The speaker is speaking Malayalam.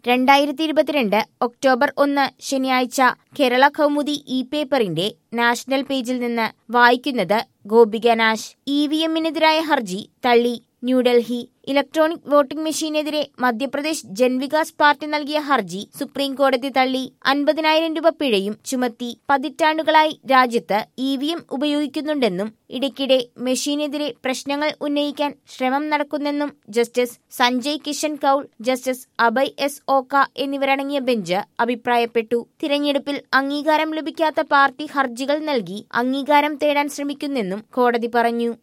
രണ്ടായിരത്തി ഇരുപത്തിരണ്ട് ഒക്ടോബർ ഒന്ന് ശനിയാഴ്ച കേരള കൗമുദി ഇ പേപ്പറിന്റെ നാഷണൽ പേജിൽ നിന്ന് വായിക്കുന്നത് ഗോപിക നാശ് ഇ വി എമ്മിനെതിരായ ഹർജി തള്ളി ന്യൂഡൽഹി ഇലക്ട്രോണിക് വോട്ടിംഗ് മെഷീനെതിരെ മധ്യപ്രദേശ് ജൻവികാസ് പാർട്ടി നൽകിയ ഹർജി സുപ്രീം കോടതി തള്ളി അൻപതിനായിരം രൂപ പിഴയും ചുമത്തി പതിറ്റാണ്ടുകളായി രാജ്യത്ത് ഇ വി എം ഉപയോഗിക്കുന്നുണ്ടെന്നും ഇടയ്ക്കിടെ മെഷീനെതിരെ പ്രശ്നങ്ങൾ ഉന്നയിക്കാൻ ശ്രമം നടക്കുന്നെന്നും justice Sanjay Kishan Kaul justice Abhay S Oka എന്നിവരടങ്ങിയ ബെഞ്ച് അഭിപ്രായപ്പെട്ടു തിരഞ്ഞെടുപ്പിൽ അംഗീകാരം ലഭിക്കാത്ത പാർട്ടി ഹർജികൾ നൽകി അംഗീകാരം തേടാൻ ശ്രമിക്കുന്നെന്നും കോടതി പറഞ്ഞു